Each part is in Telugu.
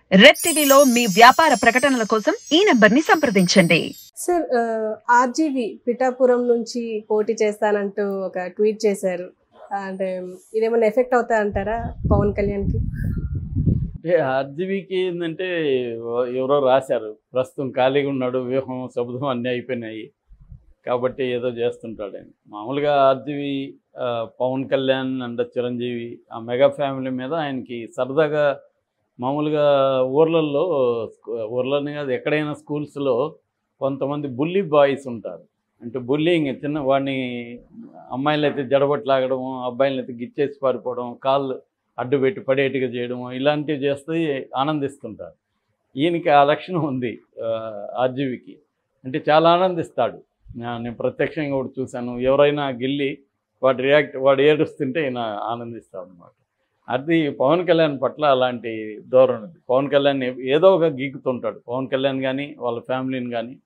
రెడ్ టీవీలో మీ వ్యాపార ప్రకటనల కోసం ఈ నంబర్ ని సంప్రదించండి సార్ ఆర్జీవి పిఠాపురం నుంచి పోటీ చేస్తానంటూ ఒక ట్వీట్ చేశారు అంటే ఇదేమైనా ఎఫెక్ట్ అవుతా అంటారా పవన్ కళ్యాణ్కి అంటే ఆర్జీవీకి ఏంటంటే ఎవరో రాశారు ప్రస్తుతం ఖాళీగా ఉన్నాడు వ్యూహం శబ్దం అన్నీ అయిపోయినాయి కాబట్టి ఏదో చేస్తుంటాడు ఆయన మామూలుగా ఆర్జీవి ఆ, పవన్ కళ్యాణ్ అండ్ చిరంజీవి ఆ మెగా ఫ్యామిలీ మీద ఆయనకి సరదాగా మామూలుగా ఊర్లలో స్కూ- ఊర్లోనే కాదు ఎక్కడైనా స్కూల్స్లో కొంతమంది బుల్లి బాయ్స్ ఉంటారు అంటే బుల్లింగ్ చిన్న వాడిని అమ్మాయిలు అయితే జడబట్లాగడం అబ్బాయిలను అయితే గిచ్చేసి పారిపోవడం కాళ్ళు అడ్డు పెట్టి పడేట్టుగా చేయడం ఇలాంటివి చేస్తే ఆనందిస్తుంటారు ఈయనకి ఆ లక్షణం ఉంది ఆర్జీవికి అంటే చాలా ఆనందిస్తాడు నా- నేను ప్రత్యక్షంగా కూడా చూశాను ఎవరైనా గిల్లి వాడు రియాక్ట్ వాడు ఏడుస్తుంటే ఈయన ఆనందిస్తాడు అనమాట అది పవన్ కళ్యాణ్ పట్ల అలాంటి ధోరణి ఉంది పవన్ కళ్యాణ్ ఏ- ఏదో ఒక గీకుతుంటాడు పవన్ కళ్యాణ్ కానీ వాళ్ళ ఫ్యామిలీని కానీ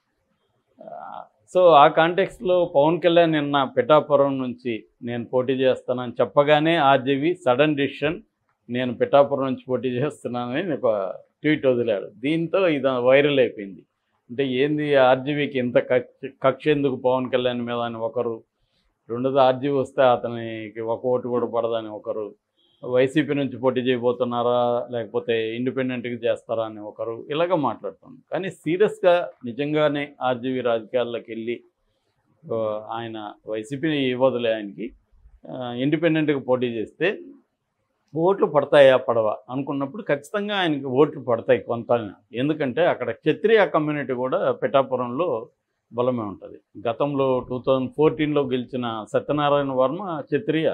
సో ఆ కాంటెక్స్లో పవన్ కళ్యాణ్ నిన్న పిఠాపురం నుంచి నేను పోటీ చేస్తానని చెప్పగానే ఆర్జీవి సడన్ డిసిషన్ నేను పిఠాపురం నుంచి పోటీ చేస్తున్నానని ఒక ట్వీట్ వదిలాడు దీంతో ఇది వైరల్ అయిపోయింది అంటే ఏంది ఆర్జీవీకి ఇంత కక్ష కక్ష ఎందుకు పవన్ కళ్యాణ్ మీద అని ఒకరు రెండోది ఆర్జీవీ వస్తే అతనికి ఒక ఓటు కూడా పడదని ఒకరు వైసీపీ నుంచి పోటీ చేయబోతున్నారా లేకపోతే ఇండిపెండెంట్గా చేస్తారా అని ఒకరు ఇలాగ మాట్లాడుతున్నారు కానీ సీరియస్గా నిజంగానే ఆర్జీవీ రాజకీయాల్లోకి వెళ్ళి ఆ, ఆయన వైసీపీ ఇవ్వదులే ఆయనకి ఆ, ఇండిపెండెంట్గా పోటీ చేస్తే ఓట్లు పడతాయా పడవా అనుకున్నప్పుడు ఖచ్చితంగా ఆయనకి ఓట్లు పడతాయి కొంత ఎందుకంటే అక్కడ క్షత్రియ కమ్యూనిటీ కూడా పిఠాపురంలో బలమే ఉంటుంది గతంలో టూ థౌజండ్ ఫోర్టీన్లో గెలిచిన సత్యనారాయణ వర్మ క్షత్రియ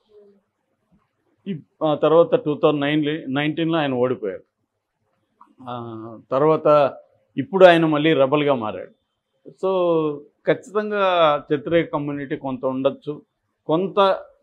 ఈ ఆ తర్వాత టూ థౌజండ్ నైన్ నైన్టీన్లో ఆయన ఓడిపోయాడు ఆ, తర్వాత ఇప్పుడు ఆయన మళ్ళీ రెబల్గా మారాడు సో ఖచ్చితంగా క్షత్రియ కమ్యూనిటీ కొంత ఉండొచ్చు కొంత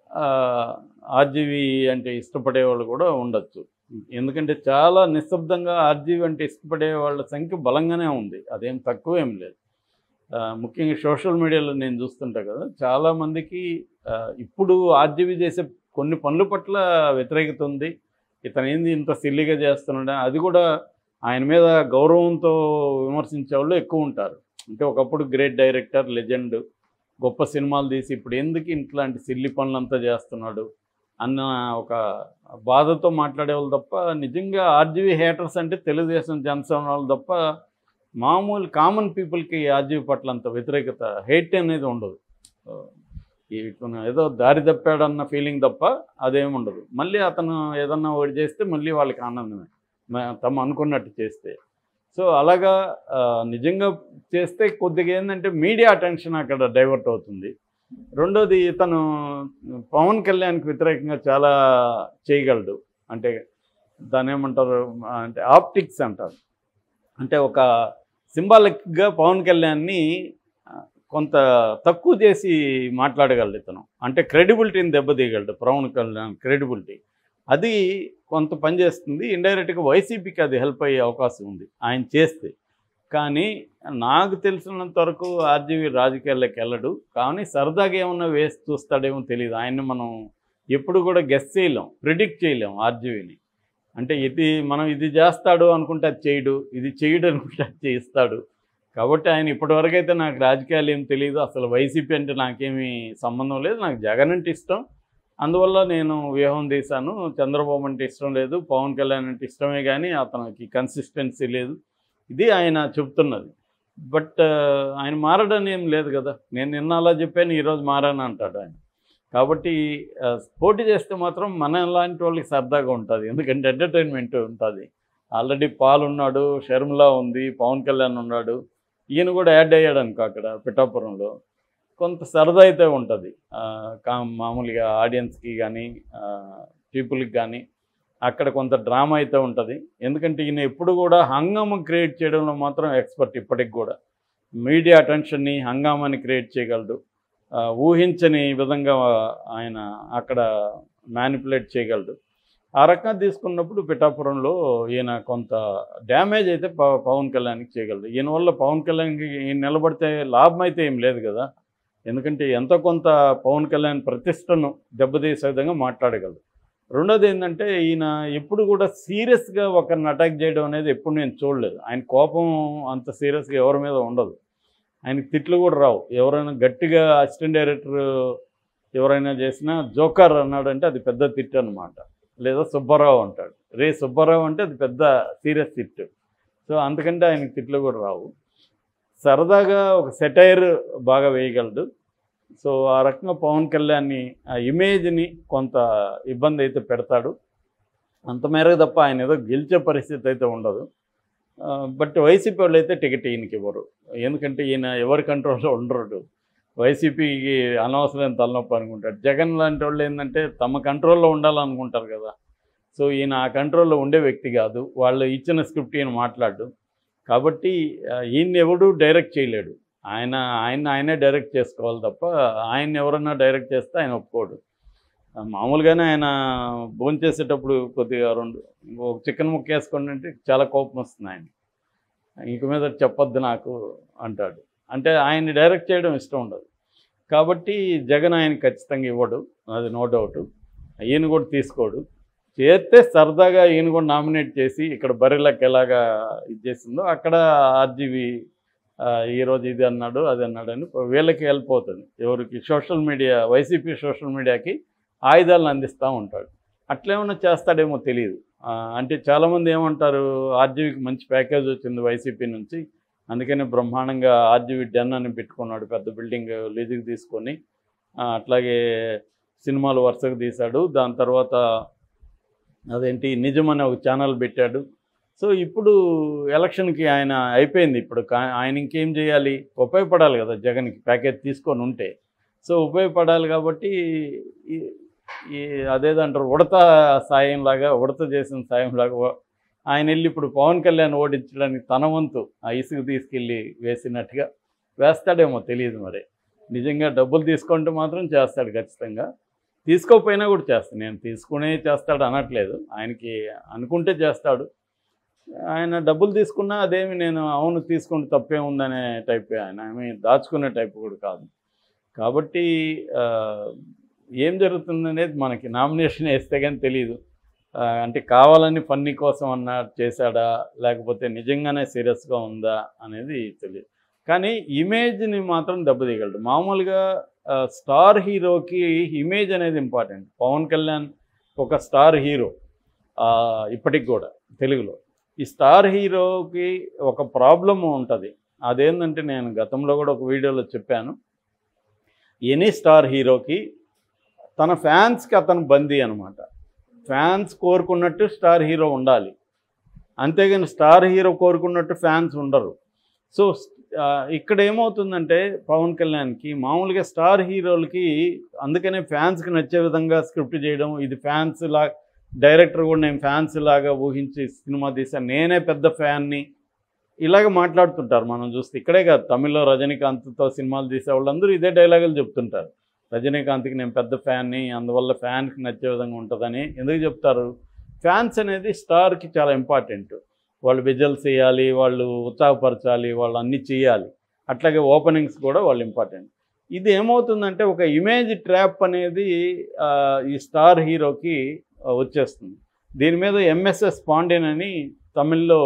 ఆర్జీవి అంటే ఇష్టపడే వాళ్ళు కూడా ఉండొచ్చు ఎందుకంటే చాలా నిశ్శబ్దంగా ఆర్జీవి అంటే ఇష్టపడే వాళ్ళ సంఖ్య బలంగానే ఉంది అదేం తక్కువేం లేదు ఆ, ముఖ్యంగా సోషల్ మీడియాలో నేను చూస్తుంటా కదా చాలామందికి ఇప్పుడు ఆర్జీవి చేసే కొన్ని పనుల పట్ల వ్యతిరేకత ఉంది ఇతను ఏంది ఇంత సిల్లిగా చేస్తున్నాడు అది కూడా ఆయన మీద గౌరవంతో విమర్శించే వాళ్ళు ఎక్కువ ఉంటారు అంటే ఒకప్పుడు గ్రేట్ డైరెక్టర్ లెజెండ్ గొప్ప సినిమాలు తీసి ఇప్పుడు ఎందుకు ఇట్లాంటి సిల్లి పనులంతా చేస్తున్నాడు అన్న ఒక బాధతో మాట్లాడే వాళ్ళు తప్ప నిజంగా ఆర్జీవీ హేటర్స్ అంటే తెలుగుదేశం జనసేన వాళ్ళు తప్ప మామూలు కామన్ పీపుల్కి ఆర్జీవీ పట్ల అంత వ్యతిరేకత హేట్ అనేది ఉండదు ఇతను ఏదో దారి తప్పాడన్న ఫీలింగ్ తప్ప అదేమి ఉండదు మళ్ళీ అతను ఏదన్నా ఒకటి చేస్తే మళ్ళీ వాళ్ళకి ఆనందమే మ- తమ అనుకున్నట్టు చేస్తే సో అలాగా ఆ, నిజంగా చేస్తే కొద్దిగా ఏంటంటే మీడియా అటెన్షన్ అక్కడ డైవర్ట్ అవుతుంది రెండోది ఇతను పవన్ కళ్యాణ్కి వ్యతిరేకంగా చాలా చేయగలడు అంటే దాని ఏమంటారు అంటే ఆప్టిక్స్ అంటారు అంటే ఒక సింబాలిక్గా పవన్ కళ్యాణ్ని ఆ, కొంత తక్కువ చేసి మాట్లాడగలడు ఇతను అంటే క్రెడిబిలిటీని దెబ్బతీయగలడు పవన్ కళ్యాణ్ క్రెడిబిలిటీ అది కొంత పనిచేస్తుంది ఇండైరెక్ట్గా వైసీపీకి అది హెల్ప్ అయ్యే అవకాశం ఉంది ఆయన చేస్తే కానీ నాకు తెలిసినంత వరకు ఆర్జీవీ రాజకీయాల్లోకి వెళ్ళడు కానీ సరదాగా ఏమన్నా వేసి చూస్తాడేమో తెలియదు ఆయన్ని మనం ఎప్పుడు కూడా గెస్ చేయలేం ప్రిడిక్ట్ చేయలేం ఆర్జీవీని అంటే ఇది మనం ఇది చేస్తాడు అనుకుంటే అది చేయడు ఇది చేయడు అనుకుంటే అది చేయిస్తాడు కాబట్టి ఆయన ఇప్పటివరకు అయితే నాకు రాజకీయాలు ఏం తెలియదు అసలు వైసీపీ అంటే నాకేమీ సంబంధం లేదు నాకు జగన్ అంటే ఇష్టం అందువల్ల నేను వ్యూహం తీశాను చంద్రబాబు అంటే ఇష్టం లేదు పవన్ కళ్యాణ్ అంటే ఇష్టమే కానీ అతనికి కన్సిస్టెన్సీ లేదు ఇది ఆయన చెప్తున్నది బట్ ఆయన మారడని ఏం లేదు కదా నేను నిన్న అలా చెప్పాను ఈరోజు మారాను అంటాడు ఆయన కాబట్టి ఆ, పోటీ చేస్తే మాత్రం మన లాంటి వాళ్ళకి సరదాగా ఉంటుంది ఎందుకంటే ఎంటర్టైన్మెంట్ ఉంటుంది ఆల్రెడీ పాల్ ఉన్నాడు షర్మిల ఉంది పవన్ కళ్యాణ్ ఉన్నాడు ఈయన కూడా యాడ్ అయ్యాడు అనుకో అక్కడ పిఠాపురంలో కొంత సరదా అయితే ఉంటుంది మామూలుగా ఆడియన్స్కి కానీ పీపుల్కి కానీ అక్కడ కొంత డ్రామా అయితే ఉంటుంది ఎందుకంటే ఈయన ఎప్పుడు కూడా హంగామా క్రియేట్ చేయడంలో మాత్రం ఎక్స్పర్ట్ ఇప్పటికి కూడా మీడియా అటెన్షన్ని హంగామాని క్రియేట్ చేయగలడు ఆ, ఊహించని విధంగా ఆయన అక్కడ మ్యానిపులేట్ చేయగలడు ఆ రకంగా తీసుకున్నప్పుడు పిఠాపురంలో ఈయన కొంత డ్యామేజ్ అయితే పవ- పవన్ కళ్యాణ్కి చేయగలడు ఈయన వల్ల పవన్ కళ్యాణ్కి ఈయన నిలబడితే లాభం అయితే ఏం లేదు కదా ఎందుకంటే ఎంతో కొంత పవన్ కళ్యాణ్ ప్రతిష్టను దెబ్బతీసే విధంగా మాట్లాడగలడు రెండోది ఏంటంటే ఈయన ఎప్పుడు కూడా సీరియస్గా ఒకరిని అటాక్ చేయడం అనేది ఎప్పుడు నేను చూడలేదు ఆయన కోపం అంత సీరియస్గా ఎవరి మీద ఉండదు ఆయనకి తిట్లు కూడా రావు ఎవరైనా గట్టిగా అసిస్టెంట్ డైరెక్టర్ ఎవరైనా చేసినా జోకర్ అన్నాడంటే అది పెద్ద తిట్టు అనమాట లేదా సుబ్బారావు అంటాడు రే సుబ్బారావు అంటే అది పెద్ద సీరియస్ తిట్టు సో అందుకంటే ఆయనకి తిట్లు కూడా రావు సరదాగా ఒక సెటైర్ బాగా వేయగలడు సో ఆ రకంగా పవన్ కళ్యాణ్ని ఆ ఇమేజ్ని కొంత ఇబ్బంది అయితే పెడతాడు అంత మేరకు తప్ప ఆయన ఏదో గెలిచే పరిస్థితి అయితే ఉండదు ఆ, బట్ వైసీపీ వాళ్ళు అయితే టికెట్ ఈయనకి ఇవ్వరు ఎందుకంటే ఈయన ఎవరి కంట్రోల్లో ఉండరు వైసీపీకి అనవసరం తలనొప్పి అనుకుంటాడు జగన్ లాంటి వాళ్ళు ఏంటంటే తమ కంట్రోల్లో ఉండాలనుకుంటారు కదా సో ఈయన ఆ కంట్రోల్లో ఉండే వ్యక్తి కాదు వాళ్ళు ఇచ్చిన స్క్రిప్ట్ ఈయన మాట్లాడు కాబట్టి ఆ, ఈయన్ని ఎవడు డైరెక్ట్ చేయలేడు ఆయన ఆయన ఆయనే డైరెక్ట్ చేసుకోవాలి తప్ప ఆయన ఎవరన్నా డైరెక్ట్ చేస్తే ఆయన ఒప్పుకోడు ఆ, మామూలుగానే ఆయన భోంచేసేటప్పుడు కొద్దిగా రెండు ఒక చికెన్ ముక్క వేసుకోండి అంటే చాలా కోపం వస్తుంది ఆయన ఇంక మీద చెప్పొద్దు నాకు అంటాడు అంటే ఆయన్ని డైరెక్ట్ చేయడం ఇష్టం ఉండదు కాబట్టి జగన్ ఆయన ఖచ్చితంగా ఇవ్వడు అది నో డౌట్ ఈయన కూడా తీసుకోడు చేస్తే సరదాగా ఈయన కూడా నామినేట్ చేసి ఇక్కడ బరిలకు ఎలాగా ఇది చేసిందో అక్కడ ఆర్జీవి ఈరోజు ఇది అన్నాడు అది అన్నాడు అని వీళ్ళకి వెళ్ళిపోతుంది ఎవరికి సోషల్ మీడియా వైసీపీ సోషల్ మీడియాకి ఆయుధాలను అందిస్తూ ఉంటాడు అట్లేమన్నా చేస్తాడేమో తెలియదు ఆ, అంటే చాలామంది ఏమంటారు ఆర్జీవికి మంచి ప్యాకేజ్ వచ్చింది వైసీపీ నుంచి అందుకని బ్రహ్మాండంగా ఆర్జీవి డెన్ అని పెట్టుకున్నాడు పెద్ద బిల్డింగ్ లీజుకి తీసుకొని ఆ, అట్లాగే సినిమాలు వరుసగా తీశాడు దాని తర్వాత అదేంటి నిజం అనే ఒక ఛానల్ పెట్టాడు సో ఇప్పుడు ఎలక్షన్కి ఆయన అయిపోయింది ఇప్పుడు కా- ఆయన ఇంకేం చేయాలి ఉపయోగపడాలి కదా జగన్కి ప్యాకేజ్ తీసుకొని ఉంటే సో ఉపయోగపడాలి కాబట్టి ఈ- ఈ అదేదంటారు ఉడత సాయం లాగా ఉడత చేసిన సాయం లాగా ఓ- ఆయన వెళ్ళి ఇప్పుడు పవన్ కళ్యాణ్ ఓడించడానికి తన వంతు ఆ ఇసుక తీసుకెళ్ళి వేసినట్టుగా వేస్తాడేమో తెలియదు మరి నిజంగా డబ్బులు తీసుకుంటే మాత్రం చేస్తాడు ఖచ్చితంగా తీసుకోకపోయినా కూడా చేస్తాడు నేను తీసుకునే చేస్తాడు అనట్లేదు ఆయనకి అనుకుంటే చేస్తాడు ఆయన డబ్బులు తీసుకున్నా అదేమి నేను అవును తీసుకుంటే తప్పే ఉందనే టైపే ఆయన ఏమి దాచుకునే టైప్ కూడా కాదు కాబట్టి ఆ, ఏం జరుగుతుందనేది మనకి నామినేషన్ వేస్తే కానీ తెలియదు ఆ, అంటే కావాలని ఫన్నీ కోసం అన్న చేశాడా లేకపోతే నిజంగానే సీరియస్గా ఉందా అనేది తెలియదు కానీ ఇమేజ్ని మాత్రం దెబ్బతీయగలడు మామూలుగా ఆ, స్టార్ హీరోకి ఇమేజ్ అనేది ఇంపార్టెంట్ పవన్ కళ్యాణ్ ఒక స్టార్ హీరో ఆ, ఇప్పటికి కూడా తెలుగులో ఈ స్టార్ హీరోకి ఒక ప్రాబ్లమ్ ఉంటుంది అదేంటంటే నేను గతంలో కూడా ఒక వీడియోలో చెప్పాను ఎనీ స్టార్ హీరోకి తన ఫ్యాన్స్కి అతను బందీ అనమాట ఫ్యాన్స్ కోరుకున్నట్టు స్టార్ హీరో ఉండాలి అంతేగాని స్టార్ హీరో కోరుకున్నట్టు ఫ్యాన్స్ ఉండరు సో ఆ, ఇక్కడ ఏమవుతుందంటే పవన్ కళ్యాణ్కి మామూలుగా స్టార్ హీరోలకి అందుకనే ఫ్యాన్స్కి నచ్చే విధంగా స్క్రిప్ట్ చేయడం ఇది ఫ్యాన్స్ లా డైరెక్టర్ కూడా నేను ఫ్యాన్స్ లాగా ఊహించి సినిమా తీశాను నేనే పెద్ద ఫ్యాన్ని ఇలాగ మాట్లాడుతుంటారు మనం చూస్తే ఇక్కడే కాదు తమిళ్లో రజనీకాంత్తో సినిమాలు తీసే వాళ్ళందరూ ఇదే డైలాగులు చెప్తుంటారు రజనీకాంత్కి నేను పెద్ద ఫ్యాన్ని అందువల్ల ఫ్యాన్కి నచ్చే విధంగా ఉంటుందని ఎందుకు చెప్తారు ఫ్యాన్స్ అనేది స్టార్కి చాలా ఇంపార్టెంట్ వాళ్ళు విజువల్స్ చేయాలి వాళ్ళు ఉత్సాహపరచాలి వాళ్ళు అన్నీ చేయాలి అట్లాగే ఓపెనింగ్స్ కూడా వాళ్ళు ఇంపార్టెంట్ ఇది ఏమవుతుందంటే ఒక ఇమేజ్ ట్రాప్ అనేది ఆ, ఈ స్టార్ హీరోకి ఆ, వచ్చేస్తుంది దీని మీద ఎంఎస్ఎస్ పాండ్యన్ అని తమిళ్లో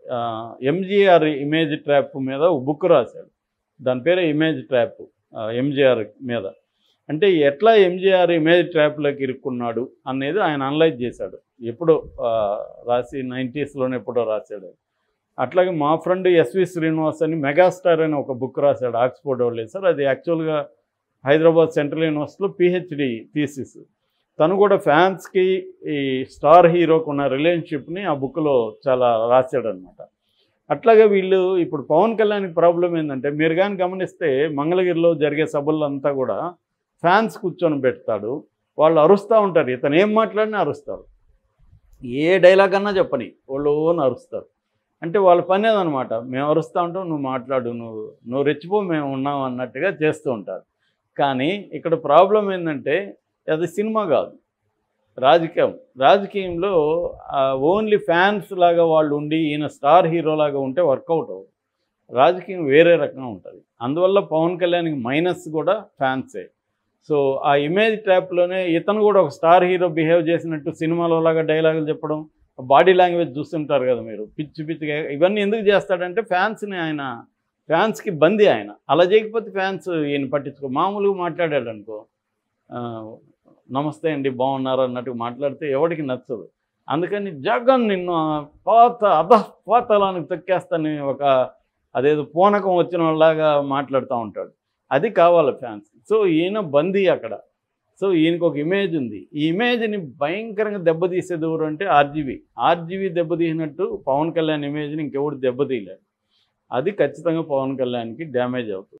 ఎంజిఆర్ ఇమేజ్ ట్రాప్ మీద ఒక బుక్ రాశాడు దాని పేరు ఇమేజ్ ట్రాప్ ఎంజిఆర్ మీద అంటే ఎట్లా ఎంజిఆర్ ఇమేజ్ ట్రాప్లోకి ఇరుక్కున్నాడు అనేది ఆయన అనలైజ్ చేశాడు ఎప్పుడో ఆ, రాసి నైంటీస్లోనే ఎప్పుడో రాశాడు అట్లాగే మా ఫ్రెండ్ ఎస్వి శ్రీనివాస్ అని మెగాస్టార్ అని ఒక బుక్ రాశాడు ఆక్స్ఫోర్డ్ వాళ్ళు సార్ అది యాక్చువల్గా హైదరాబాద్ సెంట్రల్ యూనివర్సిటీలో పిహెచ్డి థీసిస్ తను కూడా ఫ్యాన్స్కి ఈ స్టార్ హీరోకు ఉన్న రిలేషన్షిప్ని ఆ బుక్లో చాలా రాశాడనమాట అట్లాగే వీళ్ళు ఇప్పుడు పవన్ కళ్యాణ్కి ప్రాబ్లం ఏంటంటే మీరు కానీ గమనిస్తే మంగళగిరిలో జరిగే సభల్లో అంతా కూడా ఫ్యాన్స్ కూర్చొని పెడతాడు వాళ్ళు అరుస్తూ ఉంటారు ఇతను ఏం మాట్లాడినా అరుస్తారు ఏ డైలాగ్ అన్నా చెప్పని వాళ్ళు ఓన్ అరుస్తారు అంటే వాళ్ళ పని అదనమాట మేము అరుస్తూ ఉంటాం నువ్వు మాట్లాడు నువ్వు నువ్వు రెచ్చిపో మేము ఉన్నాం అన్నట్టుగా చేస్తూ ఉంటారు కానీ ఇక్కడ ప్రాబ్లం ఏంటంటే అది సినిమా కాదు రాజకీయం రాజకీయంలో ఓన్లీ ఫ్యాన్స్ లాగా వాళ్ళు ఉండి ఈయన స్టార్ హీరో లాగా ఉంటే వర్కౌట్ అవ్వదు రాజకీయం వేరే రకంగా ఉంటుంది అందువల్ల పవన్ కళ్యాణ్కి మైనస్ కూడా ఫ్యాన్సే సో ఆ ఇమేజ్ ట్రాప్లోనే ఇతను కూడా ఒక స్టార్ హీరో బిహేవ్ చేసినట్టు సినిమాలో లాగా డైలాగులు చెప్పడం బాడీ లాంగ్వేజ్ చూస్తుంటారు కదా మీరు పిచ్చి పిచ్చిగా ఇవన్నీ ఎందుకు చేస్తాడంటే ఫ్యాన్స్ని ఆయన ఫ్యాన్స్కి బందీ ఆయన అలా చేయకపోతే ఫ్యాన్స్ ఈయన పట్టించుకో మామూలుగా మాట్లాడాడు అనుకో ఆ, నమస్తే అండి బాగున్నారు అన్నట్టు మాట్లాడితే ఎవరికి నచ్చదు అందుకని జగన్ నిన్ను ఆ పాత అధ పాతలానికి తొక్కేస్తాను ఒక అదేదో పూనకం వచ్చిన వాళ్ళలాగా మాట్లాడుతూ ఉంటాడు అది కావాలి ఫ్యాన్స్ సో ఈయన బందీ అక్కడ సో ఈయనకు ఒక ఇమేజ్ ఉంది ఈ ఇమేజ్ని భయంకరంగా దెబ్బతీసేది ఎవరు అంటే ఆర్జీవి ఆర్జీవి దెబ్బతీసినట్టు పవన్ కళ్యాణ్ ఇమేజ్ని ఇంకెవడు దెబ్బతీయలేడు అది ఖచ్చితంగా పవన్ కళ్యాణ్కి డ్యామేజ్ అవుతుంది